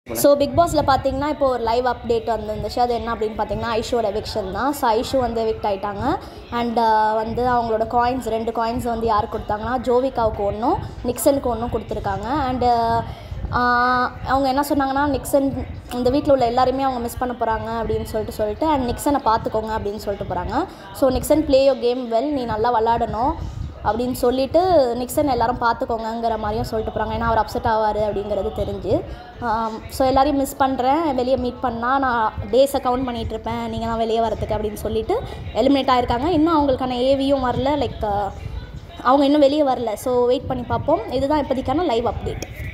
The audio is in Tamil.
ஸோ பிக் பாஸில் பார்த்தீங்கன்னா இப்போ ஒரு லைவ் அப்டேட் வந்துருந்துச்சு அது என்ன அப்படின்னு பார்த்தீங்கன்னா ஐஷோட எவிக்ஷன் தான் ஸோ ஐஷு வந்து எவிக்ட் ஆயிட்டாங்க அண்ட் வந்து அவங்களோட காயின்ஸ் ரெண்டு காயின்ஸ் வந்து யாருக்கு கொடுத்தாங்கன்னா ஜோவிகாவுக்கு ஒன்றும் நிக்சனுக்கு ஒன்றும் கொடுத்துருக்காங்க அண்டு அவங்க என்ன சொன்னாங்கன்னா நிக்சன் இந்த வீட்டில் உள்ள எல்லாருமே அவங்க மிஸ் பண்ண போகிறாங்க அப்படின்னு சொல்லிட்டு சொல்லிட்டு அண்ட் நிக்சனை பார்த்துக்கோங்க அப்படின்னு சொல்லிட்டு போகிறாங்க so Nixen play your game well நீ நல்லா விளாடணும் அப்படின்னு சொல்லிட்டு நிக்சன் எல்லாரும் பார்த்துக்கோங்கங்கிற மாதிரியும் சொல்லிட்டு போகிறாங்க ஏன்னா அவர் அப்செட் ஆவார் அப்படிங்கிறது தெரிஞ்சு ஸோ எல்லாரையும் மிஸ் பண்ணுறேன் வெளியே மீட் பண்ணால் நான் டேஸை கவுண்ட் பண்ணிகிட்டு இருப்பேன் நீங்களாம் வெளியே வரதுக்கு அப்படின்னு சொல்லிட்டு எலிமினேட் ஆகிருக்காங்க இன்னும் அவங்களுக்கான ஏவியும் வரல லைக் அவங்க இன்னும் வெளியே வரல ஸோ வெயிட் பண்ணி பார்ப்போம் இதுதான் இப்போதைக்கான லைவ் அப்டேட்